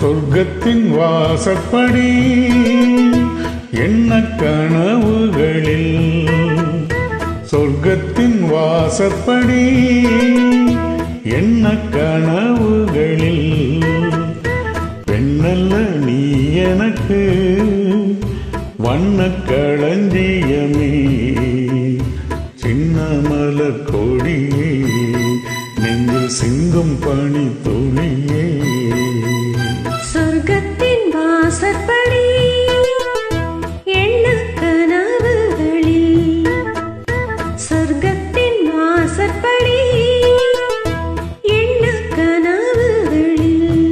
சொர்க்கத்தின் வாசப்படி என்ன கனவுகளில் சொர்க்கத்தின் வாசப்படி என்ன கனவுகளில் பெண்ணல்ல நீ எனக்கு வண்ண களஞ்சியமே சின்ன மலர் கொடியே நெஞ்சில் சிந்தும் பனி துளியே சொர்க்கத்தின் வாசற்படி எண்ண கனவுகளில் சொர்க்கத்தின் வாசற்படி எண்ண கனவுகளில்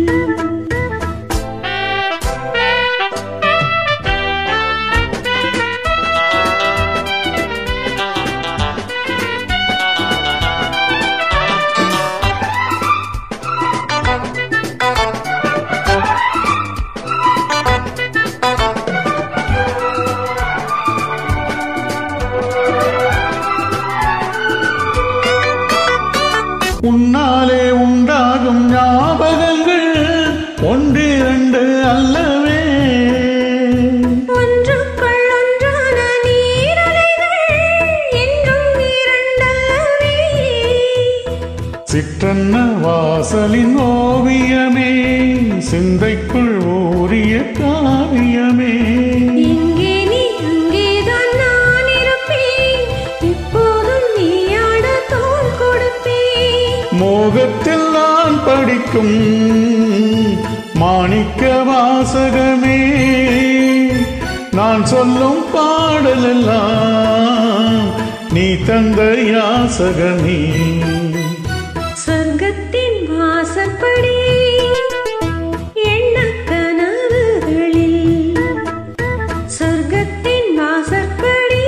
உன்னாலே உண்டாகும் ஞாபகங்கள் ஒன்றிரண்டு அல்லவே ஒன்றுக்குள் ஒன்றான நீரலைகள் என்றும் இரண்டல்லவே சிற்றன்ன வாசலின் ஓவியமே சிந்தைக்குள் ஊறிய காவியமே இங்கே நீ அங்கேதான் நான் இருப்பேன் இப்போதும் நீ ஆட தோல் கொடுப்பேன் மோகத்தில் நான் படிக்கும் மாணிக்க வாசகமே நான் சொல்லும் பாடலெல்லாம் நீ தந்த யாசகமே சொர்க்கத்தின் வாசற்படி எண்ண கனவுகளில் சொர்க்கத்தின் வாசற்படி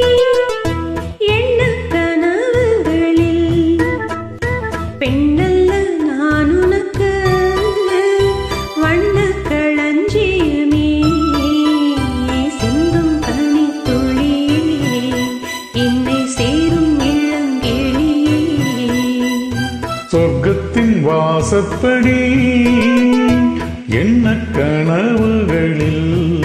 எண்ண கனவுகளில் பெண்ணல்ல நான் உனக்கு வண்ண களஞ்சியமே சிந்தும் பனி துளியே என்னை சேரும் இளங்கிளியே சொர்க்கத்தின் வாசப்படி என்ன கனவுகளில்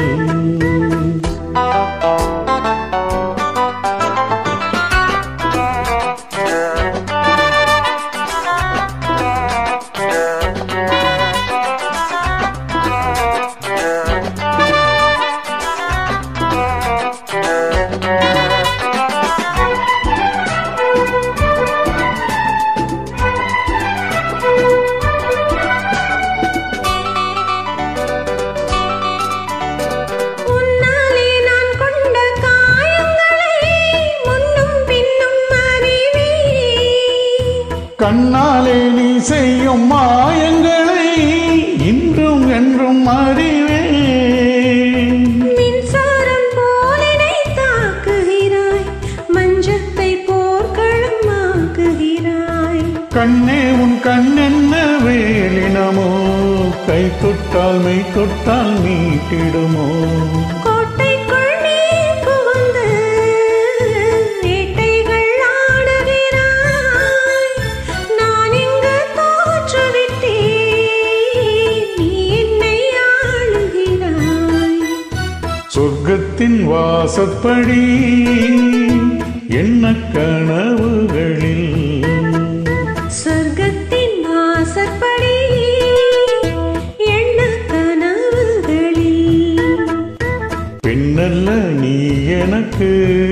உன்னாலே நான் கொண்ட காயங்களை முன்னும் பின்னும் அறிவேன் கண்ணாலே நீ செய்யும் மாயங்களை இன்றும் என்றும் அறிவேன் மின்சாரம் போலினை தாக்குகிறாய் மஞ்சத்தை போர்க்களமாக்குகிறாய் கண்ணே உன் கண்ணென்ன வேலினமோ கை தொட்டால் மெய் தொட்டால் மீட்டிடுமோ கோட்டைக்குள் நீ புகுந்து வேட்டைகள் ஆடுகிறாய் நான் இங்கு தோற்றுவிட்டேன் நீ என்னை ஆளுகிறாய் சொர்க்கத்தின் வாசப்படி என்ன கனவுகளில் சொர்க்கத்தின் வாசற்படி எண்ண கனவுகளில் பின்னல்ல நீ எனக்கு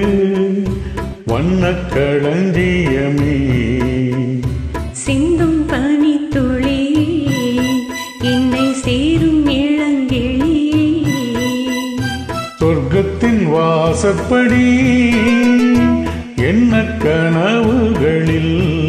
வண்ண களஞ்சியமே சிந்தும் பனி துளி என்னை சேரும் இளங்கிளியே சொர்க்கத்தின் வாசப்படி என்ன கனவுகளில்